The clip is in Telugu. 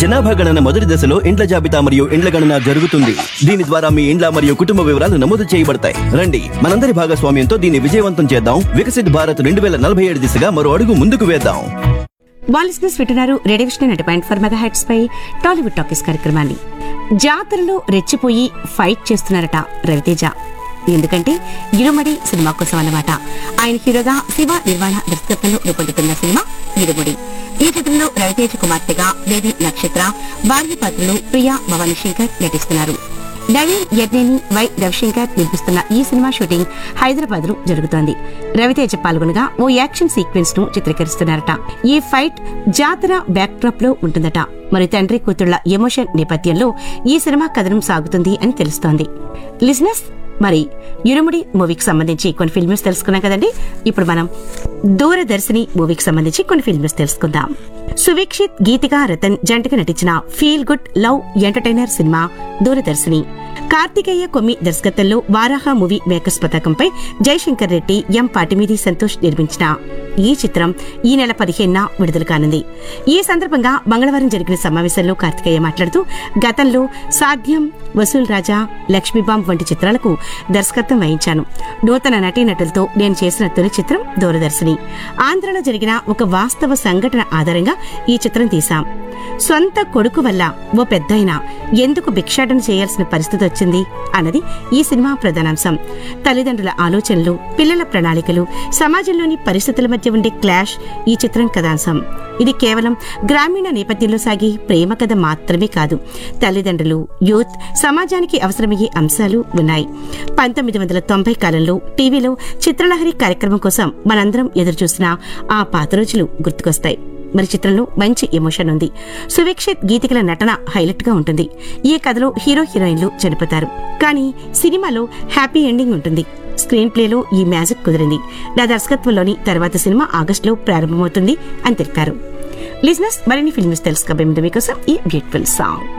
జనాభా గణన మొదటి దశలో ఇండ్ల జాబితా మరియు ఇండ్ల గణన జరుగుతుంది దీని ద్వారా మీ ఇండ్ల మరియు కుటుంబ వివరాలు నమోదు చేయబడతాయి రండి మనందరి భాగస్వామ్యంతో దీన్ని విజయవంతం చేద్దాం వికసిత్ భారత్ రెండు వేల నలభై ఏడు దిశగా మరో అడుగు ముందుకు వేద్దాం వాలిస్నెస్ వింటున్నారు రేడియో విషన్ nine point four mega hertz పై టాలీవుడ్ టాకీస్ కార్యక్రమాన్ని జాతరలో రెచ్చిపోయి ఫైట్ చేస్తున్నారట రవితేజ ఎందుకంటే ఇరుమడి సినిమా కోసం అన్నమాట ఆయన హీరోగా శివ నిర్వాణ దర్శకత్వంలో రూపొందుతున్న సినిమా ఇరుముడి ఈ చిత్రంలో రవితేజ కుమార్తెగా దేవి నక్షత్ర భార్య పాత్రలు ప్రియా భవానీ శంకర్ నటిస్తున్నారు నవీన్ యజ్ఞని వై రవిశంకర్ నిర్మిస్తున్న ఈ సినిమా షూటింగ్ హైదరాబాద్ లో జరుగుతోంది రవితేజ పాల్గొనగా ఓ యాక్షన్ సీక్వెన్స్ ను చిత్రీకరిస్తున్నారట ఈ ఫైట్ జాతర బ్యాక్ డ్రాప్ లో ఉంటుందట మరి తండ్రి కూతుళ్ల ఎమోషన్ నేపథ్యంలో ఈ సినిమా కథనం సాగుతుంది అని తెలుస్తోంది లిజినెస్ మరి ఇరుముడి మూవీకి సంబంధించి కొన్ని ఫిల్మ్స్ తెలుసుకున్నాం కదండి ఇప్పుడు మనం దూరదర్శిని మూవీకి సంబంధించి కొన్ని ఫిల్మ్స్ తెలుసుకుందాం సువీక్షిత్ గీతిక రతన్ జంటగా నటించిన ఫీల్ గుడ్ లవ్ ఎంటర్టైనర్ సినిమా దూరదర్శిని కార్తికేయ కొమ్మి దర్శకత్వంలో వారాహ మూవీ మేకర్స్ పతాకంపై జయశంకర్ రెడ్డి ఎం పాటిమీది సంతోష్ నిర్మించిన ఈ చిత్రం ఈ నెల పదిహేనున విడుదల కానుంది ఈ సందర్భంగా మంగళవారం జరిగిన సమావేశంలో కార్తికేయ మాట్లాడుతూ గతంలో సాధ్యం వసూల్ రాజా లక్ష్మీబాంబ్ వంటి చిత్రాలకు దర్శకత్వం వహించాను నూతన నటీనటులతో నేను చేసిన తొలి చిత్రం దూరదర్శిని ఆంధ్రలో జరిగిన ఒక వాస్తవ సంఘటన ఆధారంగా ఈ చిత్రం తీశాం సొంత కొడుకు వల్ల ఓ పెద్దయిన ఎందుకు భిక్షాటన చేయాల్సిన పరిస్థితి వచ్చింది అన్నది ఈ సినిమా ప్రధానాంశం తల్లిదండ్రుల ఆలోచనలు పిల్లల ప్రణాళికలు సమాజంలోని పరిస్థితుల మధ్య ఉండే క్లాష్ ఈ చిత్రం కథాంశం ఇది కేవలం గ్రామీణ నేపథ్యంలో సాగి ప్రేమ కథ మాత్రమే కాదు తల్లిదండ్రులు యూత్ సమాజానికి అవసరమయ్యే అంశాలు ఉన్నాయి పంతొమ్మిది వందల తొంభై కాలంలో టీవీలో చిత్రలహరి కార్యక్రమం కోసం మనందరం ఎదురుచూసిన ఆ పాత రోజులు గుర్తుకొస్తాయి మరి చిత్రంలో మంచి ఎమోషన్ ఉంది సువీక్షిత్ గీతికల నటన హైలైట్ గా ఉంటుంది ఈ కథలో హీరో హీరోయిన్లు చనిపోతారు కానీ సినిమాలో హ్యాపీ ఎండింగ్ ఉంటుంది స్క్రీన్ ప్లేలో ఈ మ్యాజిక్ కుదిరింది నా దర్శకత్వంలోని తర్వాత సినిమా ఆగస్టులో ప్రారంభమవుతుంది అని తెలిపారు లిజినెస్ మరిన్ని ఫిల్మ్స్ తెలుసుకోబోయే ముందు మీకోసం ఈ బ్యూటిఫుల్ సాంగ్